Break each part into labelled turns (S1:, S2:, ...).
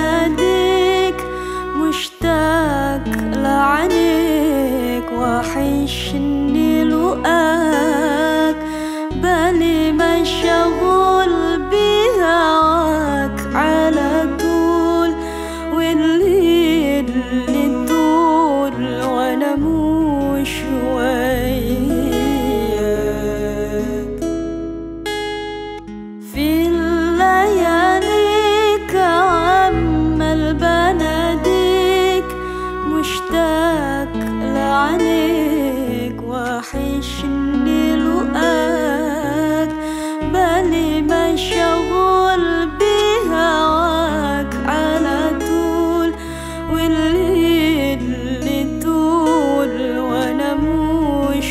S1: بناديك مشتاق لعينيك وحشني لقاك بالي مشغول بهواك على طول والليل اللي طول وانا مش وياك في الليالي كعمال بناديك مشتاق لعينيك وحشني لقاك بالي مشغول بهواك على طول والليل اللي طول وانا مش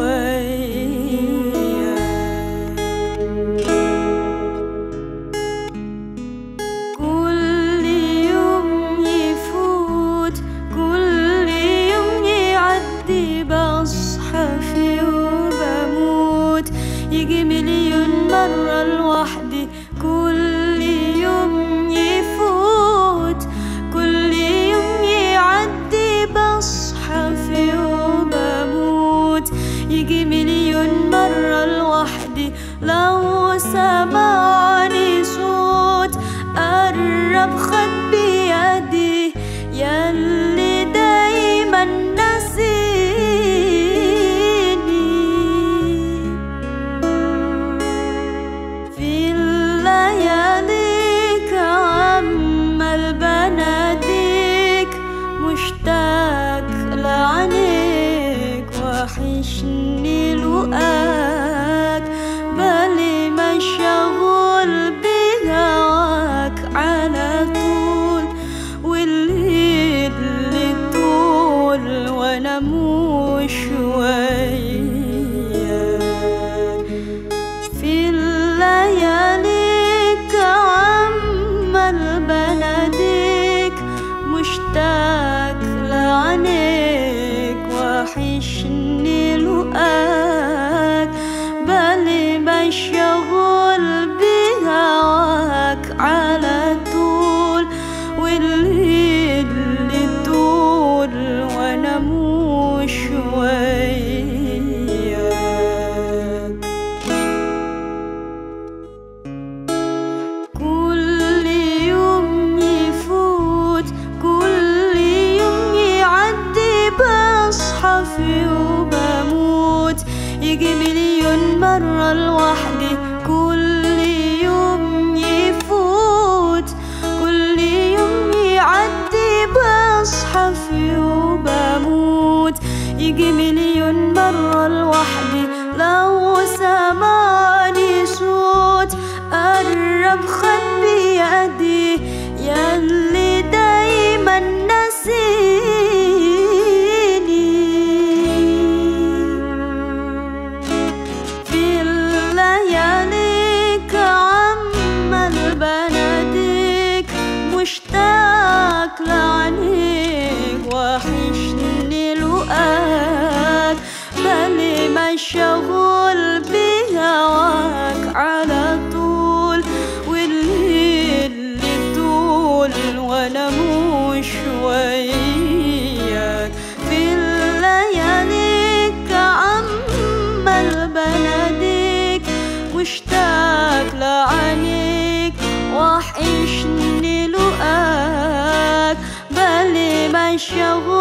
S1: وياك كل يوم يفوت كل يوم يعدي بصحى فيه وبموت يجي مليون مرة لوحدي كل يوم يفوت كل يوم يعدي بصحى فيه وبموت يجي مليون مرة لوحدي لو سمعني صوت قرب خد بيدي ياللي دايما ناسيني في الليالي كعمال بناديك مشتاق لعينيك وحشني لقاك بالي مشغول بهواك على طول والليل اللي طول وانا مش وياك في الليالي كعمال بناديك مشتاق لعينيك وحشني لقاك بالي مشغول بهواك على طول والليل اللي طول وانا مش وياك كل يوم يفوت كل يوم يعدي بصحى فيه وبموت يجي مليون مرة لوحدي كل يوم يفوت كل يوم يعدي بصحى فيه وبموت يجي مليون مرة لوحدي لو سمعني صوت قرب خد بيدي ياللي دايما ناسيني في الليالي كعمال بناديك مشتاق لعينيك وحشني لقاك بالي مشغول بهواك على طول والليل اللي طول وانا مش وياك في الليالي كعمال بناديك مشتاق لعينيك وحشني لقاك بالي مشغول